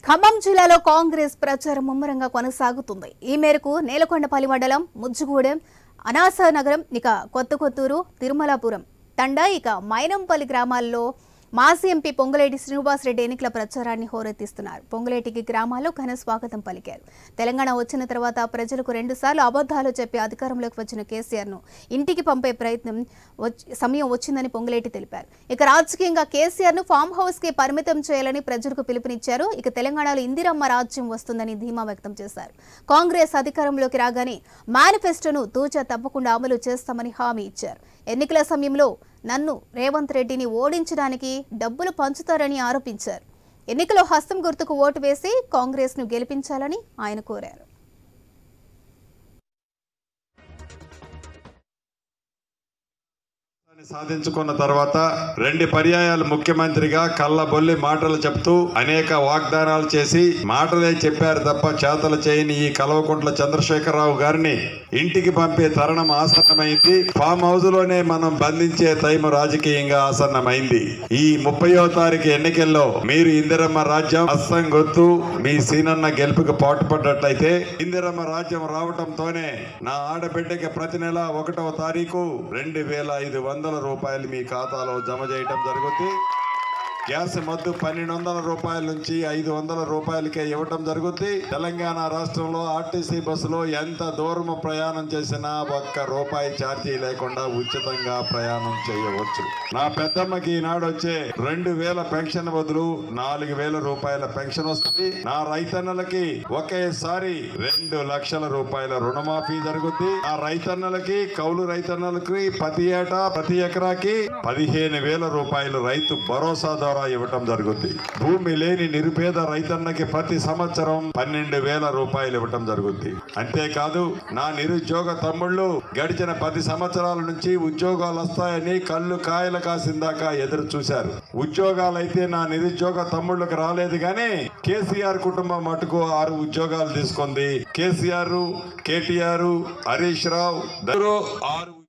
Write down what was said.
ఖమ్మం జిల్లాలో కాంగ్రెస్ ప్రచారం ముమ్మరంగా కొనసాగుతుంది ఈ మేరకు నేలకొండపల్లి మండలం ముజ్జుగూడెం అనాసానగరం ఇక కొత్త కొత్తూరు తిరుమలాపురం తండా ఇక మైనంపల్లి గ్రామాల్లో మాజీ ఎంపీ పొంగులేటి శ్రీనివాసరెడ్డి ఎన్నికల ప్రచారాన్ని హోరెత్తిస్తున్నారు పొంగులేటికి గ్రామాల్లో ఘన స్వాగతం పలికారు తెలంగాణ వచ్చిన తర్వాత ప్రజలకు రెండుసార్లు అబద్ధాలు చెప్పి అధికారంలోకి వచ్చిన కేసీఆర్ ను ఇంటికి పంపే ప్రయత్నం వచ్చి- సమయం వచ్చిందని పొంగులేటి తెలిపారు ఇక రాజకీయంగా కేసీఆర్ ను ఫామ్ హౌస్ కి పరిమితం చేయాలని ప్రజలకు పిలుపునిచ్చారు ఇక తెలంగాణలో ఇందిరమ్మ రాజ్యం వస్తుందని ధీమా వ్యక్తం చేశారు కాంగ్రెస్ అధికారంలోకి రాగానే మేనిఫెస్టోను తూచా తప్పకుండా అమలు చేస్తామని హామీ ఇచ్చారు ఎన్నికల సమయంలో నన్ను రేవంత్ రెడ్డిని ఓడించడానికి డబ్బులు పంచుతారని ఆరోపించారు ఎన్నికలో హస్తం గుర్తుకు ఓటు వేసి కాంగ్రెస్ ను గెలిపించాలని ఆయన కోరారు సాధించుకున్న తర్వాత రెండు పర్యాయాలు ముఖ్యమంత్రిగా కళ్ళబొల్లి మాటలు చెప్తూ అనేక వాగ్దానాలు చేసి మాటలే చెప్పారు తప్ప చేతలు చేయని ఈ కల్వకుంట్ల చంద్రశేఖరరావు గారిని ఇంటికి పంపే తరుణం ఆసన్నమైంది ఫామ్ హౌస్ లోనే మనం బంధించే టైం రాజకీయంగా ఆసన్నమైంది ఈ ముప్పయో తారీఖు ఎన్నికల్లో మీరు ఇందిరమ్మ రాజ్యం అస్సం గొత్తు మీ సీనన్న గెలుపుకి పాటుపడ్డట్టయితే ఇందిరమ్మ రాజ్యం రావటంతోనే నా ఆడబిడ్డకి ప్రతి నెల ఒకటవ తారీఖు రెండు వేల ఐదు వందల రూపాయలు మీ ఖాతాలో జమ చేయటం జరుగుతుంది గ్యాస్ మద్దు పన్నెండు వందల రూపాయల నుంచి ఐదు వందల రూపాయలకే ఇవ్వటం జరుగుతుంది తెలంగాణ రాష్ట్రంలో ఆర్టీసీ బస్సులో ఎంత దూరం ప్రయాణం చేసినా ఒక్క రూపాయి ఛార్జీ లేకుండా ఉచితంగా ప్రయాణం చేయవచ్చు నా పెద్దమ్మకి ఈనాడు వచ్చే రెండు వేల పెన్షన్ బదులు నాలుగు వేల రూపాయల పెన్షన్ వస్తుంది నా రైతన్నలకి ఒకేసారి రెండు లక్షల రూపాయల రుణమాఫీ జరుగుద్ది ఆ రైతన్నలకి కౌలు రైతన్నలకి ప్రతి ఏటా ప్రతి ఎకరాకి పదిహేను వేల రూపాయలు రైతు భరోసా ద్వారా ఇవ్వటం జరుగుద్ది భూమి లేని నిరుపేద రైతన్నకి ప్రతి సంవత్సరం పన్నెండు వేల రూపాయలు ఇవ్వటం జరుగుద్ది అంతేకాదు నా నిరుద్యోగ తమ్ముళ్ళు గడిచిన పది సంవత్సరాల నుంచి ఉద్యోగాలు వస్తాయని కళ్ళు కాయలు కాసిందాకా ఎదురు చూశారు ఉద్యోగాలైతే నా నిరుద్యోగ తమ్ముళ్ళకి రాలేదు కానీ కేసీఆర్ కుటుంబం మటుకు ఆరు ఉద్యోగాలు తీసుకుంది కేసీఆర్ కేటీఆర్ హరీష్ రావు దరు ఆరు